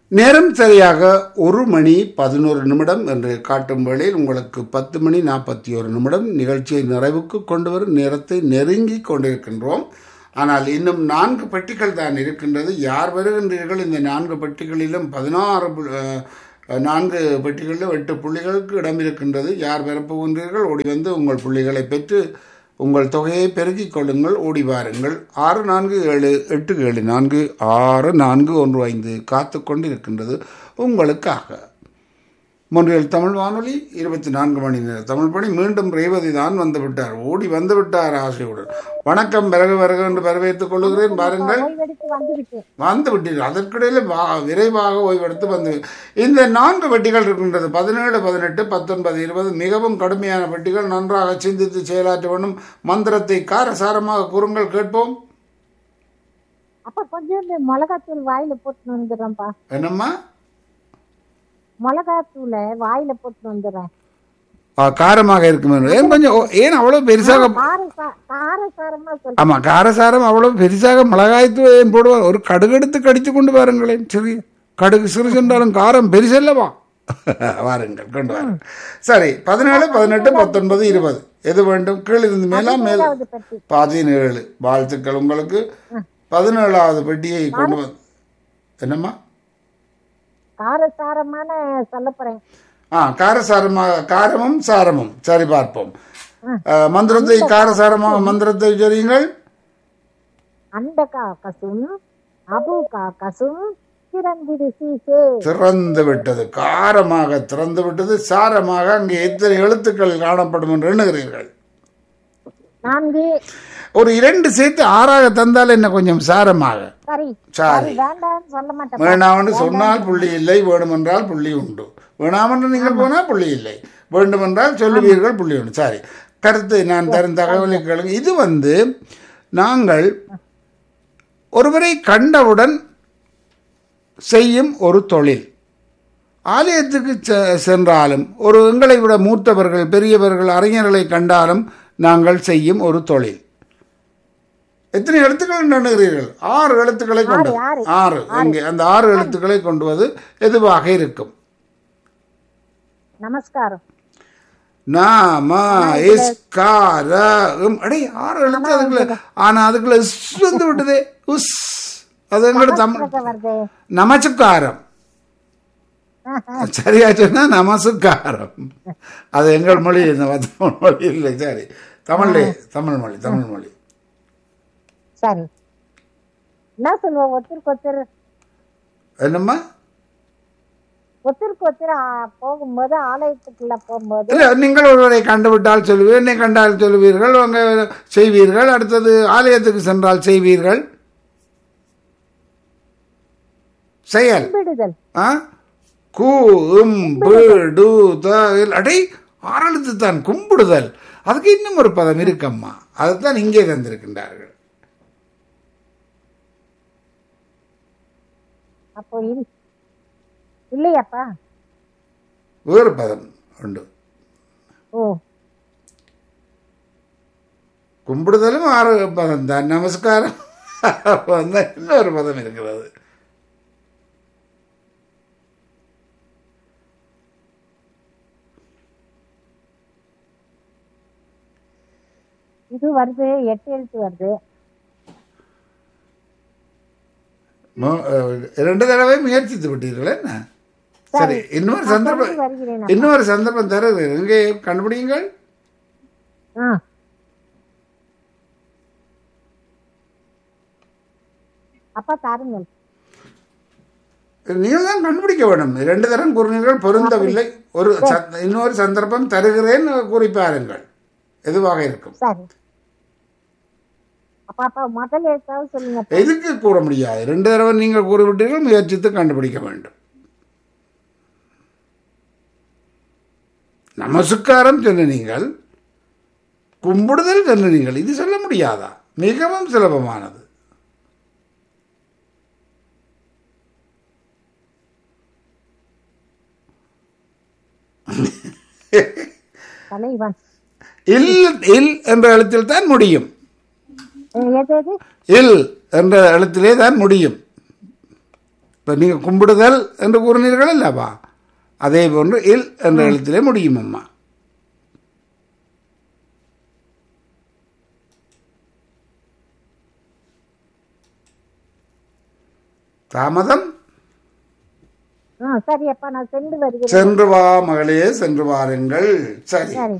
நேரம் சரியாக ஒரு மணி பதினோரு நிமிடம் என்று காட்டும் வேளையில் உங்களுக்கு பத்து மணி நாற்பத்தி ஒரு நிமிடம் நிகழ்ச்சியை நிறைவுக்கு கொண்டு வரும் நேரத்தை நெருங்கி கொண்டிருக்கின்றோம் ஆனால் இன்னும் நான்கு பெட்டிகள் தான் இருக்கின்றது யார் வருகின்றீர்கள் இந்த நான்கு பெட்டிகளிலும் பதினாறு பு- அஹ், நான்கு பெட்டிகளிலும் எட்டு புள்ளிகளுக்கு இடம் இருக்கின்றது யார் பெறப்போகின்றீர்கள் ஓடி வந்து உங்கள் புள்ளிகளை பெற்று உங்கள் தொகையை பெருக்கிக் கொள்ளுங்கள் ஓடி வாருங்கள் ஆறு நான்கு ஏழு எட்டு ஏழு நான்கு ஆறு நான்கு ஒன்று ஐந்து காத்து கொண்டு இருக்கின்றது உங்களுக்காக மொன்றியல் தமிழ் வானொலி இருபத்தி நான்கு மணி நேர தமிழ் பணி மீண்டும் ரேவதி தான் வந்து விட்டார் ஓடி வந்து விட்டார் ஆசையுடன் வணக்கம் பிறகு பிறகு என்று வரவேற்றுக் கொள்ளுகிறேன் பாருங்கள் ஓய்வெடுத்து வந்துவிட்டேன் வந்து விட்டீர்கள் அதற்கிடையில் வா- விரைவாக ஓய்வெடுத்து வந்து இந்த நான்கு பெட்டிகள் இருக்கின்றது பதினேழு பதினெட்டு பத்தொன்பது இருபது மிகவும் கடுமையான பெட்டிகள் நன்றாக சிந்தித்து செயலாற்ற வேண்டும் மந்திரத்தை காரசாரமாக கூறுங்கள் கேட்போம் அப்ப கொஞ்சம் மிளகாத்தூள் வாயில போட்டு வந்துடுறேன்ப்பா என்னம்மா மிளகாத்தூளை வாயில போட்டு வந்துடுறேன் ஆ, காரமாக இருக்கும் என்று. ஏன் கொஞ்சம் ஓ, ஏன் அவ்வளவு பெருசாக கார சா- காரசாரமா சொல்ல ஆமா காரசாரம் அவ்வளவு பெருசாக மிளகாய்த்து ஏன் போடுவார் ஒரு கடுகெடுத்து கடித்து கொண்டு வாருங்களேன் சரி கடுகு சிறு சென்றாலும் காரம் பெருசல்லவா வாருங்கள் கொண்டு வாருங்கள் சரி பதினேழு பதினெட்டு பத்தொன்பது இருபது எது வேண்டும் கீழிருந்து மேலா மேல் பதினேழாவது பெட்டி பதினேழு வாழ்த்துக்கள் உங்களுக்கு பதினேழாவது பெட்டியை கொண்டு வந்து என்னம்மா காரசாரமான சொல்ல போறேன் ஆ காரசாரமாக காரமும் சாரமும் சரி பார்ப்போம் ஆ, மந்திரத்தை காரசாரமாக மந்திரத்தை சொல்லுங்கள் அந்த காக்கசும் அபு காக்கசும் திறந்திடு சீசே திறந்து விட்டது காரமாக திறந்து விட்டது சாரமாக அங்கே எத்தனை எழுத்துக்கள் காணப்படும் என்று எண்ணுகிறீர்கள் நான்கு ஒரு இரண்டு சேர்த்து ஆறாக தந்தால் என்ன கொஞ்சம் சாரமாக சரி சரி சரி வேண்டாம்னு சொல்ல மாட்டேன் வேணாமென்று சொன்னால் புள்ளி இல்லை வேணுமென்றால் புள்ளி உண்டு வேணாமென்று நீங்கள் போனால் புள்ளி இல்லை வேண்டுமென்றால் சொல்லுவீர்கள் புள்ளி உண்டு சரி கருத்து நான் தரும் தகவலை கேளுங்க இது வந்து நாங்கள் ஒருவரை கண்டவுடன் செய்யும் ஒரு தொழில் ஆலயத்துக்கு செ- சென்றாலும் ஒரு எங்களை விட மூத்தவர்கள் பெரியவர்கள் அறிஞர்களை கண்டாலும் நாங்கள் செய்யும் ஒரு தொழில் எத்தனை எழுத்துக்கள் எண்ணுகிறீர்கள் ஆறு எழுத்துக்களை கொண்டு ஆறு. ஆறு இங்கே அந்த ஆறு எழுத்துக்களை கொண்டு வந்து எதுவாக இருக்கும் நமஸ்காரம் நாம இஸ்கார உம். அடே ஆறு எழுத்து அதுக்குள்ள ஆனா அதுக்குள்ள இஸ் வந்து விட்டதே உஸ் அது எங்களோட தமிழ் இங்க வருது நமச்சுக்காரம் சரியா சொன்னா நமசுக்காரம் அது எங்கள் மொழி இந்த தமிழ் மொழி இல்லை சரி தமிழ்ல தமிழ் மொழி தமிழ் மொழி சரி என்ன சொல்லுவோம் ஒருத்தருக்கு ஒருத்தர் என்னம்மா ஒருத்தருக்கு ஒருத்தர் ஆ, போகும்போது ஆலயத்துக்குள்ள போகும்போது இல்ல நீங்கள் ஒருவரை கண்டுவிட்டால் சொல்லுவீர்கள் என்னை கண்டால் சொல்லுவீர்கள் உங்க செய்வீர்கள் அடுத்தது ஆலயத்துக்கு சென்றால் செய்வீர்கள் செயல் விடுதல் ஆ கு இம் பு டு த இல். அடே ஆறெழுத்து தான் கும்பிடுதல் அதுக்கு இன்னும் ஒரு பதம் இருக்கம்மா அதுதான் இங்கே தந்திருக்கின்றார்கள் அப்போ இல்- இல்லையாப்பா வேறு பதம் உண்டு ஓ கும்பிடுதலும் ஆறு பதம் தான் நமஸ்காரம் வந்து இன்னொரு பதம் இருக்கிறது இது வருது எட்டு எழுத்து வருது மு- அஹ், இரண்டு தடவை முயற்சித்து விட்டீர்கள் என்ன சரி இன்னொரு சந்தர்ப்பம் தொடர்ந்து வருகிறேன் இன்னொரு சந்தர்ப்பம் தருகிறேன் இங்கே கண்டுபிடிங்கள் ஆ அப்பா தாருங்கள் நீங்கள் தான் கண்டுபிடிக்க வேண்டும் இரண்டு தரம் கூறினீர்கள் பொருந்தவில்லை ஒரு சந்த- இன்னொரு சந்தர்ப்பம் தருகிறேன் குறிப்பாருங்கள் எதுவாக இருக்கும் சரி அப்பா அப்பா முதல் எழுத்தாவது சொல்லுங்க எதுக்கு கூற முடியாது ரெண்டு தடவை நீங்கள் கூறிவிட்டீர்கள் முயற்சித்து கண்டுபிடிக்க வேண்டும் நமஸ்காரம் சொன்னீங்கள் கும்பிடுதல் சொன்னீங்கள் இது சொல்ல முடியாதா மிகவும் சுலபமானது தலைவன் இல் இல் என்ற எழுத்தில் தான் முடியும் எது எது இல் என்ற எழுத்திலே தான் முடியும் இப்போ நீங்கள் கும்பிடுதல் என்று கூறினீர்கள் அல்லவா அதே போன்று இல் என்ற எழுத்திலே முடியும் அம்மா தாமதம் ஆ சரி அப்பா நான் சென்று வருகிறேன் சென்று வா மகளே சென்று வாருங்கள் சரி சரி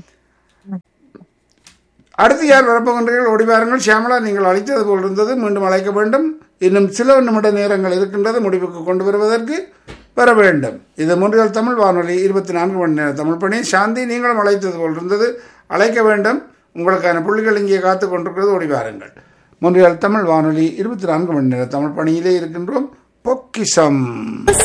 அடுத்து யார் வரப்போகின்றீர்கள் ஓடி வாருங்கள் ஷியாமலா நீங்கள் அழைத்தது போல் இருந்தது மீண்டும் அழைக்க வேண்டும் இன்னும் சில நிமிட நேரங்கள் இருக்கின்றது முடிவுக்கு கொண்டு வருவதற்கு வர வேண்டும் இது முன்றியல் தமிழ் வானொலி இருபத்தி நான்கு மணி நேர தமிழ் பணி சாந்தி நீங்களும் அழைத்தது போல் இருந்தது அழைக்க வேண்டும் உங்களுக்கான புள்ளிகள் இங்கே காத்து கொண்டிருக்கிறது ஓடி வாருங்கள் முன்றியல் தமிழ் வானொலி இருபத்தி நான்கு மணி நேர தமிழ் பணியிலே இருக்கின்றோம் பொக்கிஷம்